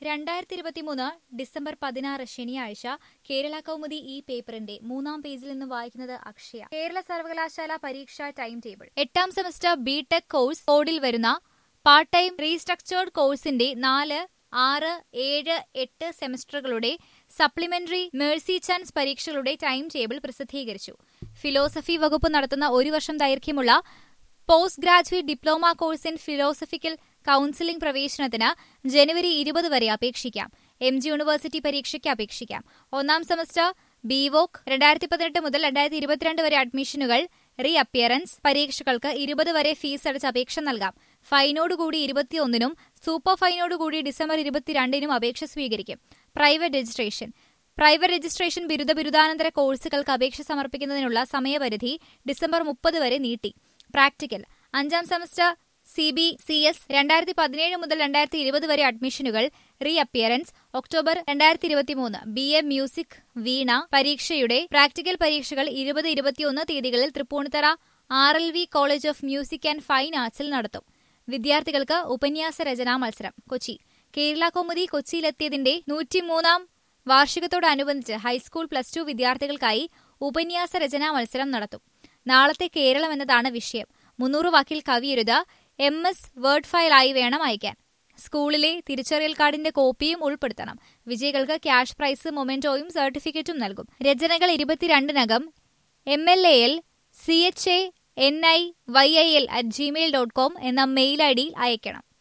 രണ്ടായിരത്തി ഇരുപത്തിമൂന്ന് ഡിസംബർ പതിനാറ് ശനിയാഴ്ച കേരള കൗമുദി ഈ പേപ്പറിന്റെ മൂന്നാം പേജിൽ നിന്ന് വായിക്കുന്നത് അക്ഷയ കേരള സർവകലാശാല പരീക്ഷാ ടൈം ടേബിൾ എട്ടാം സെമസ്റ്റർ ബി ടെക് കോഴ്സ് കോഡിൽ വരുന്ന പാർട്ട് ടൈം റീസ്ട്രക്ചേർഡ് കോഴ്സിന്റെ നാല് ആറ് ഏഴ് എട്ട് സെമസ്റ്ററുകളുടെ സപ്ലിമെന്ററി മേഴ്സി ചാൻസ് പരീക്ഷകളുടെ ടൈം ടേബിൾ പ്രസിദ്ധീകരിച്ചു ഫിലോസഫി വകുപ്പ് നടത്തുന്ന ഒരു വർഷം ദൈർഘ്യമുള്ള post graduate diploma course in philosophical counselling പ്രവേശനത്തിന് ജനുവരി ഇരുപത് വരെ അപേക്ഷിക്കാം എം ജി യൂണിവേഴ്സിറ്റി പരീക്ഷയ്ക്ക് അപേക്ഷിക്കാം ഒന്നാം സെമസ്റ്റർ ബിവോക് രണ്ടായിരത്തി പതിനെട്ട് മുതൽ രണ്ടായിരത്തി ഇരുപത്തിരണ്ട് വരെ അഡ്മിഷനുകൾ റീ അപ്പിയറൻസ് പരീക്ഷകൾക്ക് ഇരുപത് വരെ ഫീസ് അടച്ച് അപേക്ഷ നൽകാം ഫൈനോടുകൂടി ഇരുപത്തിയൊന്നിനും സൂപ്പർ ഫൈനോടുകൂടി ഡിസംബർ ഇരുപത്തിരണ്ടിനും അപേക്ഷ സ്വീകരിക്കും പ്രൈവറ്റ് രജിസ്ട്രേഷൻ പ്രൈവറ്റ് രജിസ്ട്രേഷൻ ബിരുദ ബിരുദാനന്തര കോഴ്സുകൾക്ക് അപേക്ഷ സമർപ്പിക്കുന്നതിനുള്ള സമയപരിധി ഡിസംബർ മുപ്പത് വരെ നീട്ടി പ്രാക്ടിക്കൽ അഞ്ചാം semester C B C S രണ്ടായിരത്തി പതിനേഴ് മുതൽ രണ്ടായിരത്തി ഇരുപത് വരെ അഡ്മിഷനുകൾ റീ അപ്പിയറൻസ് ഒക്ടോബർ രണ്ടായിരത്തി ഇരുപത്തിമൂന്ന് ബി എ മ്യൂസിക് വീണ പരീക്ഷയുടെ പ്രാക്ടിക്കൽ പരീക്ഷകൾ ഇരുപത് ഇരുപത്തിയൊന്ന് തീയതികളിൽ Tripunithura R L V college of music and fine ആർട്സിൽ നടത്തും വിദ്യാർത്ഥികൾക്ക് ഉപന്യാസ രചനാ മത്സരം കൊച്ചി കേരള കൗമുദി കൊച്ചിയിലെത്തിയതിന്റെ നൂറ്റിമൂന്നാം വാർഷികത്തോടനുബന്ധിച്ച് ഹൈസ്കൂൾ പ്ലസ് ടു വിദ്യാർത്ഥികൾക്കായി ഉപന്യാസ രചനാ മത്സരം നടത്തും നാളത്തെ കേരളം എന്നതാണ് വിഷയം മുന്നൂറ് വാക്കിൽ കവിയെഴുത എം എസ് വേർഡ് ഫയലായി വേണം അയക്കാൻ സ്കൂളിലെ തിരിച്ചറിയൽ കാർഡിന്റെ കോപ്പിയും ഉൾപ്പെടുത്തണം വിജയികൾക്ക് ക്യാഷ് പ്രൈസ് മൊമെന്റോയും സർട്ടിഫിക്കറ്റും നൽകും രചനകൾ ഇരുപത്തിരണ്ടിനകം M L A L C H A N I Y I L at Gmail dot com എന്ന മെയിൽ ഐ ഡിയിൽ അയക്കണം